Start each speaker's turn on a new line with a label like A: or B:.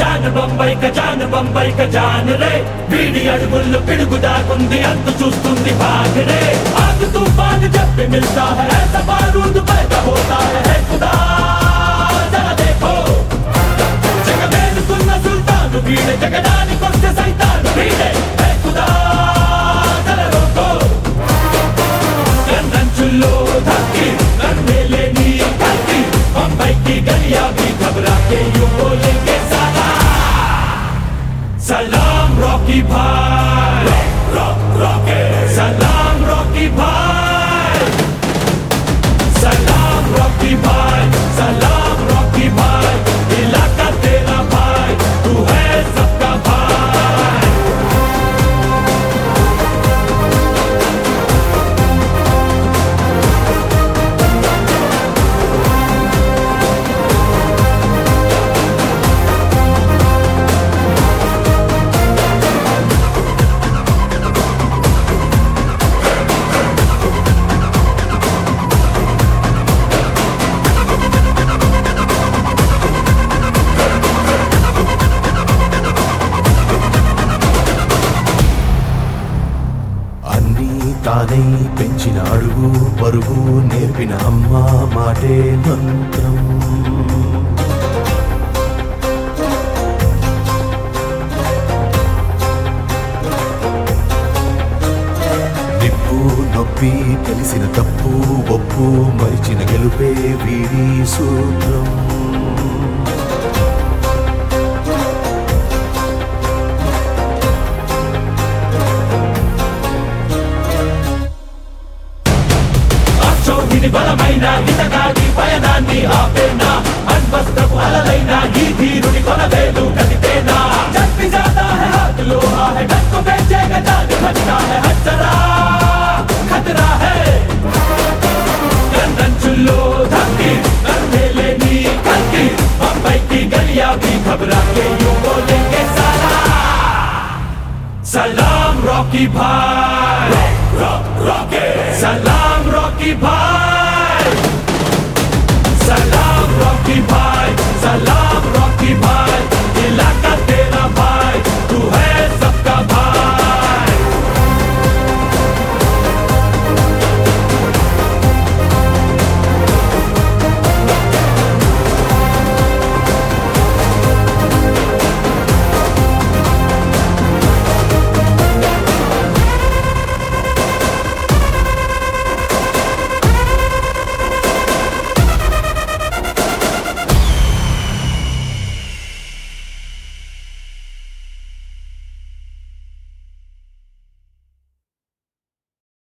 A: John Bombay కజాన్ బొంబై కజాన్ రే వీడి అడుగుల్లో పిడుగు దాకుంది అంతు చూస్తుంది భాగరే ఆగు తూఫాన్ చెప్పి మిల్తా है ऐसा बारूद पैदा होता है है खुदा जरा देखो జగమేలుతున్న సుల్తాను వీడే జగడానికొస్తే సైతాను వీడే హే ఖుదా తలరోకో కన్నంచుల్లో ధక్కి నన్నేలే నీ కత్తి ముంబైకి గలియా भी घबरा के यूं बोलेंगे साला सलाम रॉकी भाई रॉक रॉके सलाम रॉकी भाई सलाम रॉकी भाई सलाम रॉकी भाई इलाका तेरा भाई तू है सबका भाई
B: అన్నీ తానై పెంచిన అడుగు పరుగు నేర్పిన అమ్మ మాటే మంత్రం నిప్పు నొప్పి తెలిసిన తప్పు ఒప్పు మరిచిన గెలుపే వీడి సూత్రం
A: అశోధిని బలమైన ఇతగాడి పయనాన్ని ఆపేనా అన్వస్త్రపు అలలైన ఈ ధీరుని కొనవేలు కదిపేనా చప్పి జాతా है हाथ लोहा है डर को बेचेगा जान खतरा है हजरा खतरा है కన్నంచుల్లో ధక్కి నన్నేలే నీ కత్తి ముంబైకి గలియా भी घबरा के यूं बोलेंगे साला सलाम रॉकी भाई रॉक रॉके सलाम रॉकी भाई सलाम रॉकी भाई सलाम रॉकी भाई